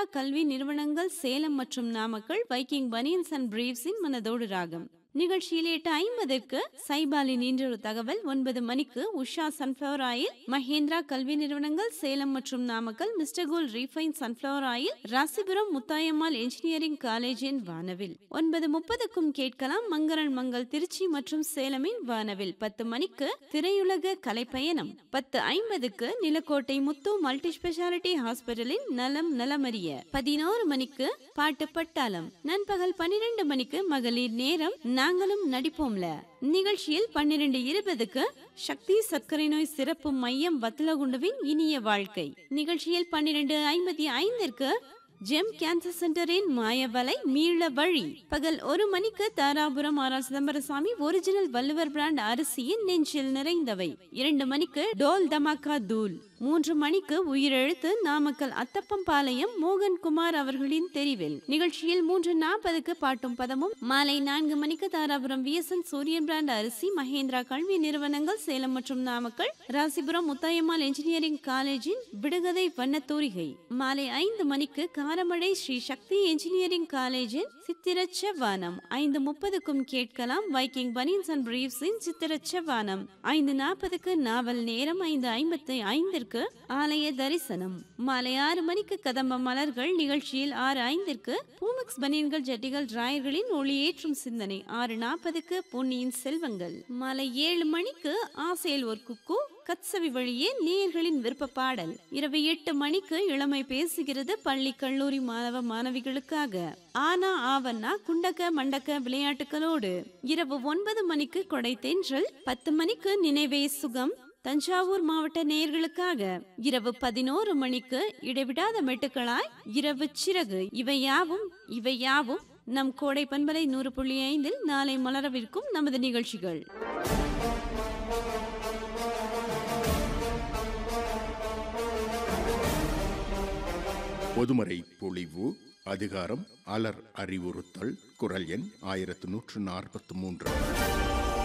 கல்வி நிறுவனங்கள் சேலம் மற்றும் நாமக்கல் வைக்கிங் பனியன்ஸ் அண்ட் பிரீவ்ஸின் மனதோடு ராகம் நிகழ்ச்சியில் எட்டு ஐம்பதற்கு சைபாலின் இன்றொரு தகவல் ஒன்பது மணிக்கு உஷா சன்ஃபிளவர் ஆயில் மகேந்திரா கல்வி நிறுவனங்கள் சேலம் மற்றும் Namakkal mister gold refine sunflower oil Rasipuram Muthayammal engineering காலேஜின் வானவில் ஒன்பது முப்பதுக்கும் கேட்கலாம் மங்கரன் மங்கள் திருச்சி மற்றும் சேலமின் வானவில் பத்து மணிக்கு திரையுலக கலைப்பயணம் பத்து ஐம்பதுக்கு நிலக்கோட்டை முத்து மல்டி ஸ்பெஷாலிட்டி ஹாஸ்பிட்டலின் நலம் நலமறிய பதினோரு மணிக்கு பாட்டு பட்டாளம் நண்பகல் பன்னிரண்டு மணிக்கு மகளிர் நேரம் நாங்களும் நடிப்போம்ல நிகழ்ச்சியில் பன்னிரண்டு இருபதுக்கு சக்தி சர்க்கரை நோய் சிறப்பு மையம் வத்தலகுண்டுவின் இனிய வாழ்க்கை நிகழ்ச்சியில் பன்னிரண்டு ஐம்பத்தி ஐந்திற்கு ஜெம் கேன்சர் சென்டரின் மாயவலை மீள வழி பகல் ஒரு மணிக்கு Dharapuram R R Chidambarasamy original Valluvar brand அரிசியின் நெஞ்சில் நிறைந்தவை இரண்டு மணிக்கு டோல் தமாக்கா தூள் மூன்று மணிக்கு உயிரெழுத்து நாமக்கல் அத்தப்பம்பாளையம் மோகன் குமார் அவர்களின் தெரிவில் நிகழ்ச்சியில் மூன்று நாற்பதுக்கு பாட்டும் பதமும் மாலை நான்கு மணிக்கு தாராபுரம் விஎஸ்என் சூரியன் பிராண்ட் அரிசி மகேந்திரா கல்வி நிறுவனங்கள் சேலம் மற்றும் நாமக்கல் ராசிபுரம் முத்தாயம்மாள் என்ஜினியரிங் காலேஜின் விடுகதை வண்ணத்தூரிகை மாலை ஐந்து மணிக்கு காரமடை ஸ்ரீ சக்தி என்ஜினியரிங் காலேஜின் சித்திரச்ச வானம் ஐந்து முப்பதுக்கும் கேட்கலாம் வைக்கிங் பனியன்ஸ் அண்ட் பிரீவ்ஸின் சித்திரச்ச வானம் ஐந்து நாற்பதுக்கு நாவல் நேரம் ஐந்து ஐம்பத்தி ஐந்திற்கு ஆலய தரிசனம் மாலை ஆறு மணிக்கு கதம்ப மலர்கள் நிகழ்ச்சியில் ஆறு ஐந்திற்கு பூமிக்ஸ் பனியன்கள் ஜட்டிகள் டிராயர்களின் ஒளியேற்றும் சிந்தனை ஆறு நாற்பதுக்கு பொன்னியின் செல்வங்கள் மாலை ஏழு மணிக்கு ஆசையில் ஒரு குக்கு கத்சவி வழியே நேயர்களின் விருப்ப பாடல் இரவு எட்டு மணிக்கு இளமை பேசுகிறது பள்ளி கல்லூரி மாணவ மாணவிகளுக்காக ஆனா ஆவன்னா குண்டக்க மண்டக்க விளையாட்டுகளோடு இரவு ஒன்பது மணிக்கு கொடை தென்றல் பத்து மணிக்கு நினைவே சுகம் தஞ்சாவூர் மாவட்ட நேயர்களுக்காக இரவு பதினோரு மணிக்கு இடைவிடாத மெட்டுக்களாய் இரவு சிறகு இவை யாவும் இவை யாவும் நம் கோடை பண்பலை நூறு புள்ளி ஐந்தில் நாளை மலரவிருக்கும் நமது நிகழ்ச்சிகள் பொதுமறை பொழிவு அதிகாரம் அலர் அறிவுறுத்தல் குரல் எண் ஆயிரத்து நூற்று நாற்பத்து மூன்று